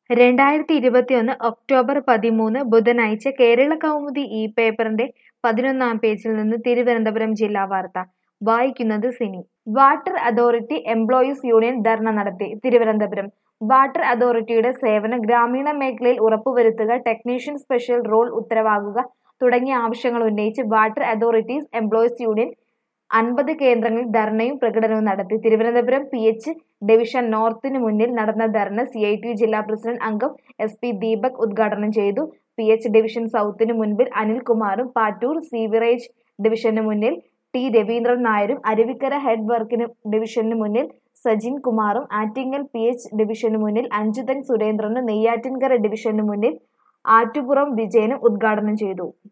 രണ്ടായിരത്തി ഇരുപത്തിയൊന്ന് ഒക്ടോബർ പതിമൂന്ന് ബുധനാഴ്ച കേരള കൗമുദി ഈ പേപ്പറിന്റെ പതിനൊന്നാം പേജിൽ നിന്ന് തിരുവനന്തപുരം ജില്ലാ വാർത്ത വായിക്കുന്നത് Sini water authority employees union ധർണ നടത്തി തിരുവനന്തപുരം വാട്ടർ അതോറിറ്റിയുടെ സേവനം ഗ്രാമീണ മേഖലയിൽ ഉറപ്പുവരുത്തുക ടെക്നീഷ്യൻ സ്പെഷ്യൽ റോൾ ഉത്തരവാകുക തുടങ്ങിയ ആവശ്യങ്ങൾ ഉന്നയിച്ച് വാട്ടർ അതോറിറ്റീസ് എംപ്ലോയീസ് യൂണിയൻ അൻപത് കേന്ദ്രങ്ങളിൽ ധർണയും പ്രകടനവും നടത്തി തിരുവനന്തപുരം പി എച്ച് ഡിവിഷൻ നോർത്തിന് മുന്നിൽ നടന്ന ധർണ സി ഐ ടി ജില്ലാ പ്രസിഡന്റ് അംഗം എസ് പി ദീപക് ഉദ്ഘാടനം ചെയ്തു പി എച്ച് ഡിവിഷൻ സൗത്തിന് മുൻപിൽ അനിൽകുമാറും പാറ്റൂർ സീവറേജ് ഡിവിഷന് മുന്നിൽ ടി രവീന്ദ്രൻ നായരും അരുവിക്കര ഹെഡ് വർക്കിന് ഡിവിഷന് മുന്നിൽ സജിൻ കുമാറും ആറ്റിങ്ങൽ പി എച്ച് ഡിവിഷന് മുന്നിൽ അഞ്ചുതൻ സുരേന്ദ്രനും നെയ്യാറ്റിൻകര ഡിവിഷന് മുന്നിൽ ആറ്റുപുറം വിജയനും ഉദ്ഘാടനം ചെയ്തു